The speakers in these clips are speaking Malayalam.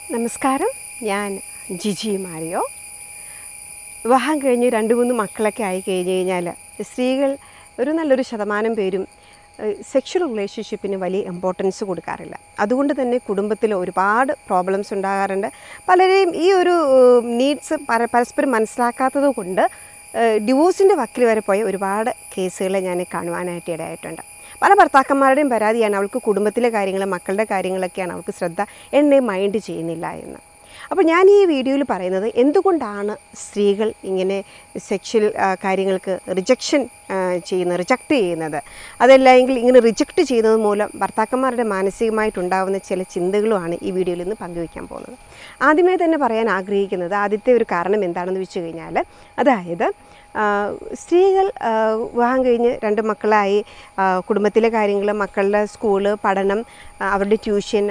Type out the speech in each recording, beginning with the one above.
നമസ്കാരം ഞാൻ ജിജി മാരിയോ വിവാഹം കഴിഞ്ഞ് രണ്ട് മൂന്ന് മക്കളൊക്കെ ആയി കഴിഞ്ഞ് കഴിഞ്ഞാൽ സ്ത്രീകൾ ഒരു നല്ലൊരു ശതമാനം പേരും സെക്ഷൽ റിലേഷൻഷിപ്പിന് വലിയ ഇമ്പോർട്ടൻസ് കൊടുക്കാറില്ല അതുകൊണ്ട് തന്നെ കുടുംബത്തിൽ ഒരുപാട് പ്രോബ്ലംസ് ഉണ്ടാകാറുണ്ട് പലരെയും ഈ ഒരു നീഡ്സ് പരസ്പരം മനസ്സിലാക്കാത്തത് കൊണ്ട് ഡിവോഴ്സിൻ്റെ വക്കിൽ വരെ പോയ ഒരുപാട് കേസുകൾ ഞാൻ കാണുവാനായിട്ട് ഇടയായിട്ടുണ്ട് പല ഭർത്താക്കന്മാരുടെയും പരാതിയാണ് അവൾക്ക് കുടുംബത്തിലെ കാര്യങ്ങൾ മക്കളുടെ കാര്യങ്ങളൊക്കെയാണ് അവൾക്ക് ശ്രദ്ധ എന്നെ മൈൻഡ് ചെയ്യുന്നില്ല എന്ന് അപ്പോൾ ഞാൻ ഈ വീഡിയോയിൽ പറയുന്നത് എന്തുകൊണ്ടാണ് സ്ത്രീകൾ ഇങ്ങനെ സെക്ഷൽ കാര്യങ്ങൾക്ക് റിജക്ഷൻ ചെയ്യുന്നത് റിജക്റ്റ് ചെയ്യുന്നത് അതല്ല എങ്കിൽ ഇങ്ങനെ റിജക്റ്റ് ചെയ്യുന്നത് മൂലം ഭർത്താക്കന്മാരുടെ മാനസികമായിട്ടുണ്ടാകുന്ന ചില ചിന്തകളുമാണ് ഈ വീഡിയോയിൽ നിന്ന് പങ്കുവയ്ക്കാൻ പോകുന്നത് ആദ്യമേ തന്നെ പറയാൻ ആഗ്രഹിക്കുന്നത് ആദ്യത്തെ ഒരു കാരണം എന്താണെന്ന് വെച്ച് കഴിഞ്ഞാൽ അതായത് സ്ത്രീകൾ വിവാഹം കഴിഞ്ഞ് രണ്ട് മക്കളായി കുടുംബത്തിലെ കാര്യങ്ങൾ മക്കളുടെ സ്കൂള് പഠനം അവരുടെ ട്യൂഷൻ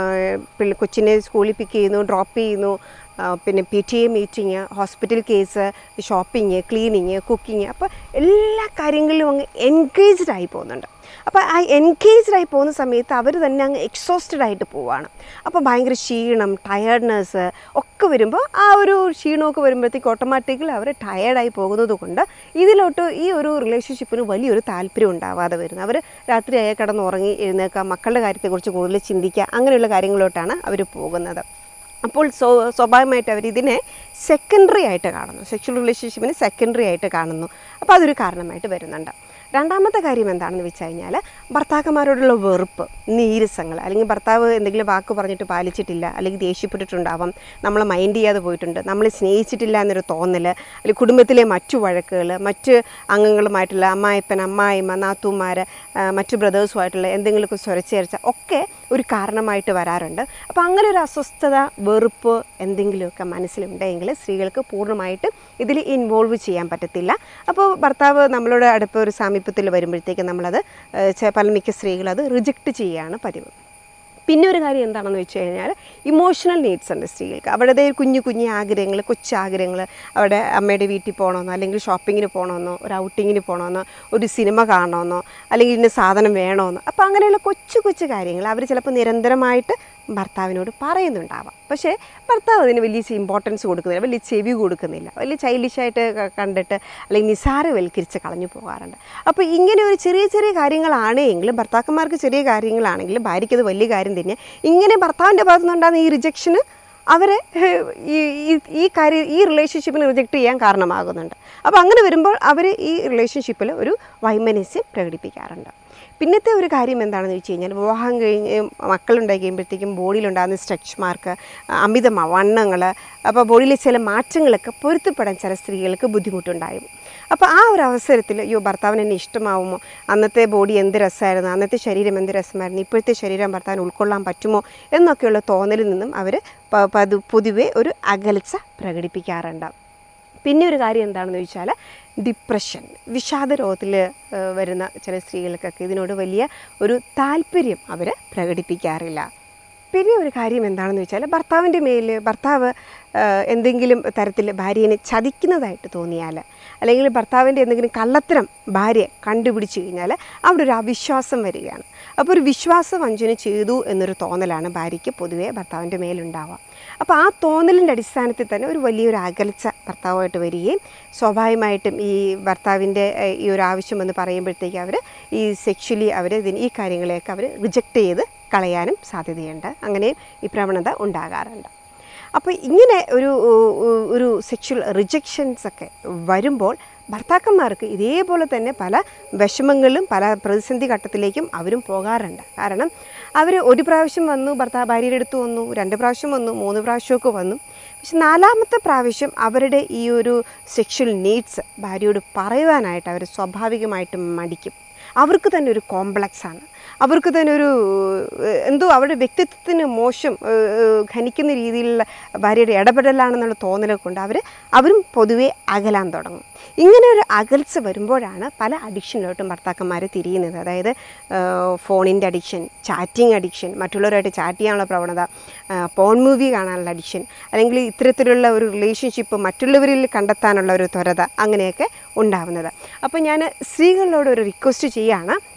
കൊച്ചിനെ സ്കൂളിൽ പിക്ക് ചെയ്യുന്നു ഡ്രോപ്പ് ചെയ്യുന്നു പിന്നെ P T A meeting hospital case shopping cleaning cooking അപ്പോൾ എല്ലാ കാര്യങ്ങളിലും അങ്ങ് എൻഗേജ്ഡ് ആയി പോകുന്നുണ്ട് അപ്പോൾ ആ എൻഗേജ്ഡ് ആയി പോകുന്ന സമയത്ത് അവർ തന്നെ അങ്ങ് എക്സോസ്റ്റഡ് ആയിട്ട് പോവുകയാണ് അപ്പോൾ ഭയങ്കര ക്ഷീണം ടയർഡ്നെസ് ഒക്കെ വരുമ്പോൾ ആ ഒരു ക്ഷീണമൊക്കെ വരുമ്പോഴത്തേക്ക് ഓട്ടോമാറ്റിക്കലി അവർ ടയേർഡായി പോകുന്നത് കൊണ്ട് ഇതിലോട്ട് ഈ ഒരു റിലേഷൻഷിപ്പിന് വലിയൊരു താല്പര്യം ഉണ്ടാവാതെ വരുന്നത് അവർ രാത്രിയായ കിടന്നുറങ്ങി എഴുന്നേക്കുക മക്കളുടെ കാര്യത്തെക്കുറിച്ച് കൂടുതൽ ചിന്തിക്കുക അങ്ങനെയുള്ള കാര്യങ്ങളിലോട്ടാണ് അവർ പോകുന്നത് അപ്പോൾ സ്വ സ്വാഭാവികമായിട്ട് അവർ ഇതിനെ സെക്കൻഡറി ആയിട്ട് കാണുന്നു സെക്ഷൽ റിലേഷൻഷിപ്പിനെ സെക്കൻഡറി ആയിട്ട് കാണുന്നു അപ്പോൾ അതൊരു കാരണമായിട്ട് വരുന്നുണ്ട് രണ്ടാമത്തെ കാര്യം എന്താണെന്ന് വെച്ച് കഴിഞ്ഞാൽ ഭർത്താക്കന്മാരോടുള്ള വെറുപ്പ് നീരസങ്ങൾ അല്ലെങ്കിൽ ഭർത്താവ് എന്തെങ്കിലും വാക്ക് പറഞ്ഞിട്ട് പാലിച്ചിട്ടില്ല അല്ലെങ്കിൽ ദേഷ്യപ്പെട്ടിട്ടുണ്ടാവാം നമ്മളെ മൈൻഡ് ചെയ്യാതെ പോയിട്ടുണ്ട് നമ്മളെ സ്നേഹിച്ചിട്ടില്ല എന്നൊരു തോന്നൽ അല്ലെങ്കിൽ കുടുംബത്തിലെ മറ്റു വഴക്കുകൾ മറ്റ് അംഗങ്ങളുമായിട്ടുള്ള അമ്മായിപ്പൻ അമ്മായിമ്മ നാത്തൂമാർ മറ്റു ബ്രദേഴ്സുമായിട്ടുള്ള എന്തെങ്കിലുമൊക്കെ സ്വരച്ചേർച്ച ഒക്കെ ഒരു കാരണമായിട്ട് വരാറുണ്ട് അപ്പോൾ അങ്ങനെ ഒരു അസ്വസ്ഥത വെറുപ്പ് എന്തെങ്കിലുമൊക്കെ മനസ്സിലുണ്ടെങ്കിൽ സ്ത്രീകൾക്ക് പൂർണ്ണമായിട്ട് ഇതിൽ ഇൻവോൾവ് ചെയ്യാൻ പറ്റത്തില്ല അപ്പോൾ ഭർത്താവ് നമ്മളോട് അടുത്ത ഒരു സാമീപ്യത്തിൽ വരുമ്പോഴത്തേക്ക് നമ്മളത് പല മിക്ക സ്ത്രീകൾ അത് റിജക്റ്റ് ചെയ്യുകയാണ് പതിവ് പിന്നെ ഒരു കാര്യം എന്താണെന്ന് വെച്ച് കഴിഞ്ഞാൽ ഇമോഷണൽ നീഡ്സ് ഉണ്ട് സ്ത്രീകൾക്ക് അവരുടെ കുഞ്ഞു കുഞ്ഞു ആഗ്രഹങ്ങൾ കൊച്ചാഗ്രഹങ്ങൾ അവിടെ അമ്മയുടെ വീട്ടിൽ പോകണമെന്നോ അല്ലെങ്കിൽ ഷോപ്പിങ്ങിന് പോകണമെന്നോ ഒരു ഔട്ടിങ്ങിന് പോകണമെന്നോ ഒരു സിനിമ കാണണമെന്നോ അല്ലെങ്കിൽ ഇന്ന സാധനം വേണമെന്നോ അപ്പോൾ അങ്ങനെയുള്ള കൊച്ചു കൊച്ചു കാര്യങ്ങൾ അവർ ചിലപ്പോൾ നിരന്തരമായിട്ട് ഭർത്താവിനോട് പറയുന്നുണ്ടാവാം പക്ഷേ ഭർത്താവ് അതിന് വലിയ ഇമ്പോർട്ടൻസ് കൊടുക്കുന്നില്ല വലിയ ചെവി കൊടുക്കുന്നില്ല വലിയ ചൈൽഡിഷായിട്ട് കണ്ടിട്ട് അല്ലെങ്കിൽ നിസാരവൽക്കരിച്ച് കളഞ്ഞു പോകാറുണ്ട് അപ്പോൾ ഇങ്ങനെ ഒരു ചെറിയ ചെറിയ കാര്യങ്ങളാണെങ്കിലും ഭർത്താക്കന്മാർക്ക് ചെറിയ കാര്യങ്ങളാണെങ്കിലും ഭാര്യയ്ക്ക് അത് വലിയ കാര്യം തന്നെ ഇങ്ങനെ ഭർത്താവിൻ്റെ ഭാഗത്തു നിന്നുണ്ടാകുന്ന ഈ റിജക്ഷന് അവരെ ഈ ഈ കാര്യം ഈ റിലേഷൻഷിപ്പിനെ റിജക്റ്റ് ചെയ്യാൻ കാരണമാകുന്നുണ്ട് അപ്പോൾ അങ്ങനെ വരുമ്പോൾ അവർ ഈ റിലേഷൻഷിപ്പിൽ ഒരു വൈമനസ്യം പ്രകടിപ്പിക്കാറുണ്ട് പിന്നത്തെ ഒരു കാര്യം എന്താണെന്ന് വെച്ച് കഴിഞ്ഞാൽ വിവാഹം കഴിഞ്ഞ് മക്കളുണ്ടായി കഴിയുമ്പോഴത്തേക്കും ബോഡിയിലുണ്ടാകുന്ന സ്ട്രെച്ച് മാർക്ക് അമിത വണ്ണങ്ങൾ അപ്പോൾ ബോഡിയിലെ ചില മാറ്റങ്ങളൊക്കെ പൊരുത്തപ്പെടാൻ ചില സ്ത്രീകൾക്ക് ബുദ്ധിമുട്ടുണ്ടായും അപ്പോൾ ആ ഒരു അവസരത്തിൽ അയ്യോ ഭർത്താവിന് എന്നെ ഇഷ്ടമാവുമോ അന്നത്തെ ബോഡി എന്ത് രസമായിരുന്നു അന്നത്തെ ശരീരം എന്ത് രസമായിരുന്നു ഇപ്പോഴത്തെ ശരീരം ഭർത്താവിന് ഉൾക്കൊള്ളാൻ പറ്റുമോ എന്നൊക്കെയുള്ള തോന്നലിൽ നിന്നും അവർ പൊതുവെ ഒരു അകൽച്ച പ്രകടിപ്പിക്കാറുണ്ട് പിന്നെ ഒരു കാര്യം എന്താണെന്ന് ചോദിച്ചാൽ ഡിപ്രഷൻ വിഷാദ രോഗത്തിൽ വരുന്ന ചില സ്ത്രീകൾക്കൊക്കെ ഇതിനോട് വലിയ ഒരു താല്പര്യം അവർ പ്രകടിപ്പിക്കാറില്ല പിന്നെ ഒരു കാര്യം എന്താണെന്ന് വെച്ചാൽ ഭർത്താവിൻ്റെ മേൽ ഭർത്താവ് എന്തെങ്കിലും തരത്തിൽ ഭാര്യനെ ചതിക്കുന്നതായിട്ട് തോന്നിയാൽ അല്ലെങ്കിൽ ഭർത്താവിൻ്റെ എന്തെങ്കിലും കള്ളത്തരം ഭാര്യ കണ്ടുപിടിച്ച് കഴിഞ്ഞാൽ അവിടെ ഒരു അവിശ്വാസം വരികയാണ് അപ്പോൾ ഒരു വിശ്വാസ വഞ്ചന ചെയ്തു എന്നൊരു തോന്നലാണ് ഭാര്യയ്ക്ക് പൊതുവേ ഭർത്താവിൻ്റെ മേലുണ്ടാവുക അപ്പോൾ ആ തോന്നലിൻ്റെ അടിസ്ഥാനത്തിൽ തന്നെ ഒരു വലിയൊരു അകൽച്ച ഭർത്താവുമായിട്ട് വരികയും സ്വാഭാവികമായിട്ടും ഈ ഭർത്താവിൻ്റെ ഈ ഒരു ആവശ്യം എന്ന് പറയുമ്പോഴത്തേക്ക് അവർ ഈ സെക്ഷലി അവർ ഇതിന് ഈ കാര്യങ്ങളെയൊക്കെ അവർ റിജക്റ്റ് ചെയ്ത് കളയാനും സാധ്യതയുണ്ട് അങ്ങനെയും ഈ പ്രവണത ഉണ്ടാകാറുണ്ട് അപ്പോൾ ഇങ്ങനെ ഒരു ഒരു സെക്ഷൽ റിജക്ഷൻസ് ഒക്കെ വരുമ്പോൾ ഭർത്താക്കന്മാർക്ക് ഇതേപോലെ തന്നെ പല വിഷമങ്ങളിലും പല പ്രതിസന്ധി ഘട്ടത്തിലേക്കും അവരും പോകാറുണ്ട് കാരണം അവർ ഒരു പ്രാവശ്യം വന്നു ഭർത്താവ് ഭാര്യയുടെ അടുത്ത് വന്നു രണ്ട് പ്രാവശ്യം വന്നു മൂന്ന് പ്രാവശ്യമൊക്കെ വന്നു പക്ഷെ നാലാമത്തെ പ്രാവശ്യം അവരുടെ ഈ ഒരു സെക്ഷൽ നീഡ്സ് ഭാര്യയോട് പറയുവാനായിട്ട് അവർ സ്വാഭാവികമായിട്ടും മടിക്കും അവർക്ക് തന്നെ ഒരു കോംപ്ലക്സ് ആണ് അവർക്ക് തന്നെ ഒരു എന്തോ അവരുടെ വ്യക്തിത്വത്തിന് മോശം ഖനിക്കുന്ന രീതിയിലുള്ള ഭാര്യയുടെ ഇടപെടലാണെന്നുള്ള തോന്നലൊക്കെ കൊണ്ട് അവർ അവരും പൊതുവേ അകലാൻ തുടങ്ങും ഇങ്ങനെ ഒരു അകൽച്ച വരുമ്പോഴാണ് പല അഡിക്ഷനിലോട്ടും ഭർത്താക്കന്മാർ തിരിയുന്നത് അതായത് ഫോണിൻ്റെ അഡിക്ഷൻ ചാറ്റിംഗ് അഡിക്ഷൻ മറ്റുള്ളവരുമായിട്ട് ചാറ്റ് ചെയ്യാനുള്ള പ്രവണത പോൺ മൂവി കാണാനുള്ള അഡിക്ഷൻ അല്ലെങ്കിൽ ഇത്തരത്തിലുള്ള ഒരു റിലേഷൻഷിപ്പ് മറ്റുള്ളവരിൽ കണ്ടെത്താനുള്ള ഒരു ത്വരത അങ്ങനെയൊക്കെ ഉണ്ടാവുന്നത് അപ്പോൾ ഞാൻ സ്ത്രീകളോട് ഒരു റിക്വസ്റ്റ് ചെയ്യുകയാണ്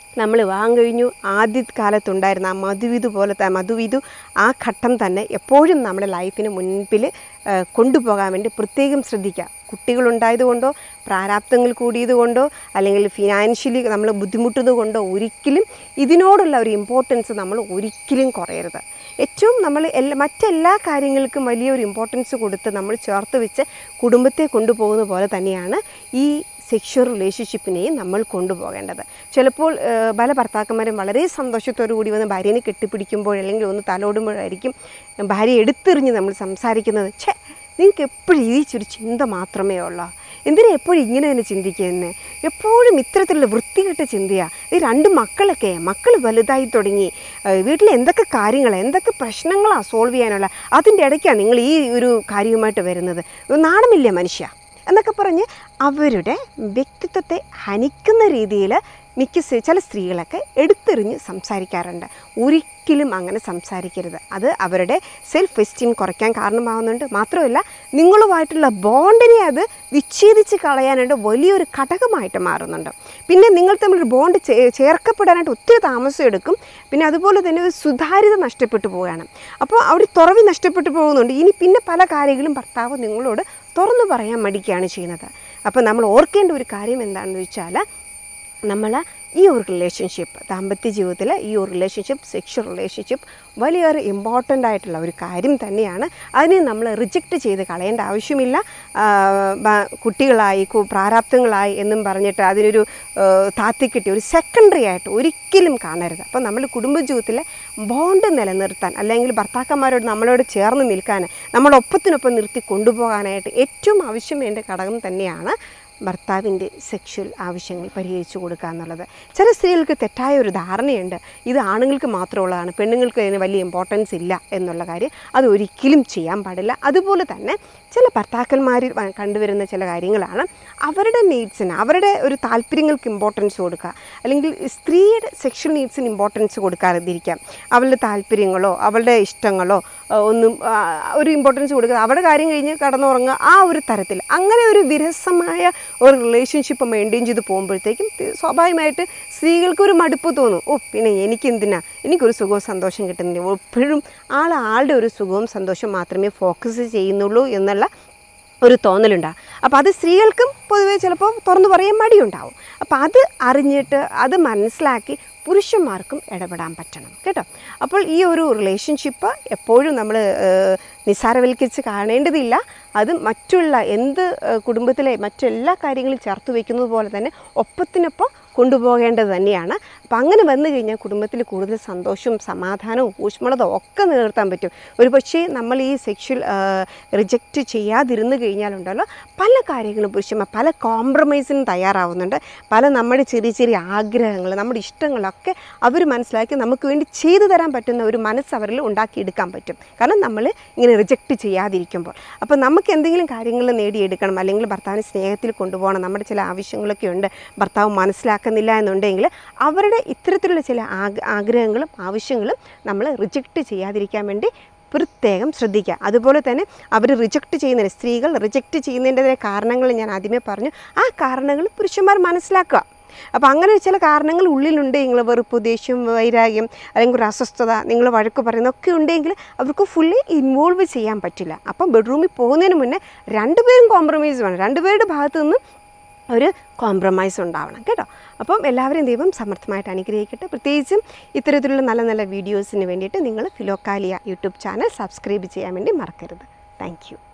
നമ്മൾ വിവാഹം കഴിഞ്ഞു ആദ്യ കാലത്തുണ്ടായിരുന്ന ആ മധുവിധു പോലത്തെ ആ മധുവിധു ആ ഘട്ടം തന്നെ എപ്പോഴും നമ്മുടെ ലൈഫിന് മുൻപിൽ ആ, കൊണ്ടുപോകാൻ വേണ്ടി പ്രത്യേകം ശ്രദ്ധിക്കുക കുട്ടികളുണ്ടായതുകൊണ്ടോ പ്രാരാബ്ദങ്ങൾ കൂടിയതുകൊണ്ടോ അല്ലെങ്കിൽ ഫിനാൻഷ്യലി നമ്മൾ ബുദ്ധിമുട്ടുന്നത് കൊണ്ടോ ഒരിക്കലും ഇതിനോടുള്ള ഒരു ഇമ്പോർട്ടൻസ് നമ്മൾ ഒരിക്കലും കുറയരുത് ഏറ്റവും നമ്മൾ എല്ലാ മറ്റെല്ലാ കാര്യങ്ങൾക്കും വലിയൊരു ഇമ്പോർട്ടൻസ് കൊടുത്ത് നമ്മൾ ചേർത്ത് വെച്ച് കുടുംബത്തെ കൊണ്ടുപോകുന്ന പോലെ തന്നെയാണ് ഈ സെക്ഷൽ റിലേഷൻഷിപ്പിനെയും നമ്മൾ കൊണ്ടുപോകേണ്ടത് ചിലപ്പോൾ ആ, പല ഭർത്താക്കന്മാരും വളരെ സന്തോഷത്തോടു കൂടി വന്ന് ഭാര്യനെ കെട്ടിപ്പിടിക്കുമ്പോൾ അല്ലെങ്കിൽ ഒന്ന് തലോടുമ്പോഴായിരിക്കും ഭാര്യ എടുത്തെറിഞ്ഞ് നമ്മൾ സംസാരിക്കുന്നത് ഛേ നിങ്ങൾക്ക് എപ്പോഴും ഈ ഒരു ചിന്ത മാത്രമേ ഉള്ളൂ എന്തിനാ എപ്പോഴും ഇങ്ങനെ തന്നെ ചിന്തിക്കുന്നത് എപ്പോഴും ഇത്തരത്തിലുള്ള വൃത്തികെട്ട ചിന്തയാണ് ഈ രണ്ട് മക്കളൊക്കെ മക്കൾ വലുതായി തുടങ്ങി ഏഹ് വീട്ടിൽ എന്തൊക്കെ കാര്യങ്ങൾ എന്തൊക്കെ പ്രശ്നങ്ങളാണ് സോൾവ് ചെയ്യാനുള്ള അതിൻ്റെ ഇടയ്ക്കാണ് നിങ്ങൾ ഈ ഒരു കാര്യവുമായിട്ട് വരുന്നത് നാണമില്ല മനുഷ്യ എന്നൊക്കെ പറഞ്ഞ് അവരുടെ വ്യക്തിത്വത്തെ ഹനിക്കുന്ന രീതിയിൽ മിക്ക സ്ത്രീ- ചില സ്ത്രീകളൊക്കെ എടുത്തെറിഞ്ഞ് സംസാരിക്കാറുണ്ട് ഒരിക്കലും അങ്ങനെ സംസാരിക്കരുത് അത് അവരുടെ സെൽഫ് എസ്റ്റീം കുറയ്ക്കാൻ കാരണമാകുന്നുണ്ട് മാത്രമല്ല നിങ്ങളുമായിട്ടുള്ള ബോണ്ടിനെ അത് വിച്ഛേദിച്ച് കളയാനായിട്ട് വലിയൊരു ഘടകമായിട്ട് മാറുന്നുണ്ട് പിന്നെ നിങ്ങൾ തമ്മിൽ ബോണ്ട് ചേ- ചേർക്കപ്പെടാനായിട്ട് ഒത്തിരി താമസം എടുക്കും പിന്നെ അതുപോലെ തന്നെ ഒരു സുതാര്യത നഷ്ടപ്പെട്ടു പോവുകയാണ് അപ്പോൾ ആ ഒരു തുറവി നഷ്ടപ്പെട്ടു പോകുന്നുണ്ട് ഇനി പിന്നെ പല കാര്യങ്ങളും ഭർത്താവ് നിങ്ങളോട് തുറന്നു പറയാൻ മടിക്കുകയാണ് ചെയ്യുന്നത് അപ്പോൾ നമ്മൾ ഓർക്കേണ്ട ഒരു കാര്യം എന്താണെന്ന് വെച്ചാൽ നമ്മൾ ഈ ഒരു റിലേഷൻഷിപ്പ് ദാമ്പത്യ ജീവിതത്തിൽ ഈ ഒരു റിലേഷൻഷിപ്പ് സെക്ഷൽ റിലേഷൻഷിപ്പ് വലിയൊരു ഇമ്പോർട്ടൻ്റ് ആയിട്ടുള്ള ഒരു കാര്യം തന്നെയാണ് അതിനെ നമ്മൾ റിജക്റ്റ് ചെയ്ത് കളയേണ്ട ആവശ്യമില്ല ആ, ബ- കുട്ടികളായി കു- പ്രാരാബ്ദങ്ങളായി എന്നും പറഞ്ഞിട്ട് അതിനൊരു ആ, താത്തിക്കിട്ടി ഒരു സെക്കൻഡറി ആയിട്ട് ഒരിക്കലും കാണരുത് അപ്പോൾ നമ്മൾ കുടുംബജീവിതത്തിലെ ബോണ്ട് നിലനിർത്താൻ അല്ലെങ്കിൽ ഭർത്താക്കന്മാരോട് നമ്മളോട് ചേർന്ന് നിൽക്കാൻ നമ്മൾ ഒപ്പത്തിനൊപ്പം നിർത്തി കൊണ്ടുപോകാനായിട്ട് ഏറ്റവും ആവശ്യം വേണ്ട ഘടകം തന്നെയാണ് ഭർത്താവിൻ്റെ സെക്ഷൽ ആവശ്യങ്ങൾ പരിഹരിച്ചു കൊടുക്കുക എന്നുള്ളത് ചില സ്ത്രീകൾക്ക് തെറ്റായ ഒരു ധാരണയുണ്ട് ഇത് ആണുങ്ങൾക്ക് മാത്രമുള്ളതാണ് പെണ്ണുങ്ങൾക്ക് അതിന് വലിയ ഇമ്പോർട്ടൻസ് ഇല്ല എന്നുള്ള കാര്യം അത് ഒരിക്കലും ചെയ്യാൻ പാടില്ല അതുപോലെ തന്നെ ചില ഭർത്താക്കന്മാരിൽ വ- കണ്ടുവരുന്ന ചില കാര്യങ്ങളാണ് അവരുടെ നീഡ്സിന് അവരുടെ ഒരു താല്പര്യങ്ങൾക്ക് ഇമ്പോർട്ടൻസ് കൊടുക്കുക അല്ലെങ്കിൽ സ്ത്രീയുടെ സെക്ഷൽ നീഡ്സിന് ഇമ്പോർട്ടൻസ് കൊടുക്കാതിരിക്കാം അവളുടെ താല്പര്യങ്ങളോ അവളുടെ ഇഷ്ടങ്ങളോ ആ, ഒന്നും ആ, ഒരു ഇമ്പോർട്ടൻസ് കൊടുക്കുക അവരുടെ കാര്യം കഴിഞ്ഞ് കടന്നുറങ്ങുക ആ ഒരു തരത്തിൽ അങ്ങനെ ഒരു വിരസമായ ഒരു റിലേഷൻഷിപ്പ് മെയിൻറ്റെയിൻ ചെയ്ത് പോകുമ്പോഴത്തേക്കും തി- സ്വാഭാവികമായിട്ട് സ്ത്രീകൾക്ക് ഒരു മടുപ്പ് തോന്നും ഓ പിന്നെ എനിക്കെന്തിനാ എനിക്കൊരു സുഖവും സന്തോഷം കിട്ടുന്നില്ല എപ്പോഴും ആൾ ആളുടെ ഒരു സുഖവും സന്തോഷവും മാത്രമേ ഫോക്കസ് ചെയ്യുന്നുള്ളൂ എന്നുള്ള ഒരു തോന്നലുണ്ടാകും അപ്പോൾ അത് സ്ത്രീകൾക്കും പൊതുവേ ചിലപ്പോൾ തുറന്നു പറയാൻ മടിയുണ്ടാവും അപ്പോൾ അത് അറിഞ്ഞിട്ട് അത് മനസ്സിലാക്കി പുരുഷന്മാർക്കും ഇടപെടാൻ പറ്റണം കേട്ടോ അപ്പോൾ ഈ ഒരു റിലേഷൻഷിപ്പ് എപ്പോഴും നമ്മൾ നിസ്സാരവൽക്കരിച്ച് കാണേണ്ടതില്ല അത് മറ്റുള്ള എന്ത് ഏഹ്, കുടുംബത്തിലെ മറ്റെല്ലാ കാര്യങ്ങളും ചേർത്ത് വയ്ക്കുന്നത് പോലെ തന്നെ ഒപ്പത്തിനൊപ്പം കൊണ്ടുപോകേണ്ടത് തന്നെയാണ് അപ്പം അങ്ങനെ വന്നു കഴിഞ്ഞാൽ കുടുംബത്തിൽ കൂടുതൽ സന്തോഷവും സമാധാനവും ഊഷ്മളതയും ഒക്കെ നിലനിർത്താൻ പറ്റും ഒരു പക്ഷേ നമ്മൾ ഈ സെക്ഷൽ റിജക്റ്റ് ചെയ്യാതിരുന്നു കഴിഞ്ഞാലുണ്ടല്ലോ പല കാര്യങ്ങളും പുരുഷന്മാർ പല കോംപ്രമൈസിനും തയ്യാറാവുന്നുണ്ട് പല നമ്മുടെ ചെറിയ ചെറിയ ആഗ്രഹങ്ങൾ നമ്മുടെ ഇഷ്ടങ്ങളൊക്കെ അവർ മനസ്സിലാക്കി നമുക്ക് വേണ്ടി ചെയ്തു തരാൻ പറ്റുന്ന ഒരു മനസ്സ് അവരിൽ ഉണ്ടാക്കിയെടുക്കാൻ പറ്റും കാരണം നമ്മൾ ഇങ്ങനെ റിജക്റ്റ് ചെയ്യാതിരിക്കുമ്പോൾ അപ്പോൾ നമുക്ക് എന്തെങ്കിലും കാര്യങ്ങൾ നേടിയെടുക്കണം അല്ലെങ്കിൽ ഭർത്താവിനെ സ്നേഹത്തിൽ കൊണ്ടുപോകണം നമ്മുടെ ചില ആവശ്യങ്ങളൊക്കെ ഉണ്ട് ഭർത്താവ് മനസ്സിലാക്കുന്നില്ല എന്നുണ്ടെങ്കിൽ അവരുടെ ഇത്തരത്തിലുള്ള ചില ആഗ് ആഗ്രഹങ്ങളും ആവശ്യങ്ങളും നമ്മൾ റിജക്റ്റ് ചെയ്യാതിരിക്കാൻ വേണ്ടി പ്രത്യേകം ശ്രദ്ധിക്കുക അതുപോലെ തന്നെ അവർ റിജക്റ്റ് ചെയ്യുന്നതിന് സ്ത്രീകൾ റിജക്റ്റ് ചെയ്യുന്നതിൻ്റെ കാരണങ്ങൾ ഞാൻ ആദ്യമേ പറഞ്ഞു ആ കാരണങ്ങൾ പുരുഷന്മാർ മനസ്സിലാക്കുക അപ്പോൾ അങ്ങനെ ചില കാരണങ്ങൾ ഉള്ളിലുണ്ട് നിങ്ങൾ വെറുപ്പ് ദേഷ്യം വൈരാഗ്യം അല്ലെങ്കിൽ ഒരു അസ്വസ്ഥത നിങ്ങൾ വഴക്ക് പറയുന്നതൊക്കെ ഉണ്ടെങ്കിൽ അവർക്ക് ഫുള്ളി ഇൻവോൾവ് ചെയ്യാൻ പറ്റില്ല അപ്പം ബെഡ്റൂമിൽ പോകുന്നതിന് മുന്നേ രണ്ടുപേരും കോംപ്രമൈസ് വേണം രണ്ടുപേരുടെ ഭാഗത്തു നിന്നും ഒരു കോംപ്രമൈസ് ഉണ്ടാവണം കേട്ടോ അപ്പം എല്ലാവരെയും ദൈവം സമർത്ഥമായിട്ട് അനുഗ്രഹിക്കട്ടെ പ്രത്യേകിച്ചും ഇത്തരത്തിലുള്ള നല്ല നല്ല വീഡിയോസിന് വേണ്ടിയിട്ട് നിങ്ങൾ ഫിലോക്കാലിയ യൂട്യൂബ് ചാനൽ സബ്സ്ക്രൈബ് ചെയ്യാൻ വേണ്ടി മറക്കരുത് താങ്ക്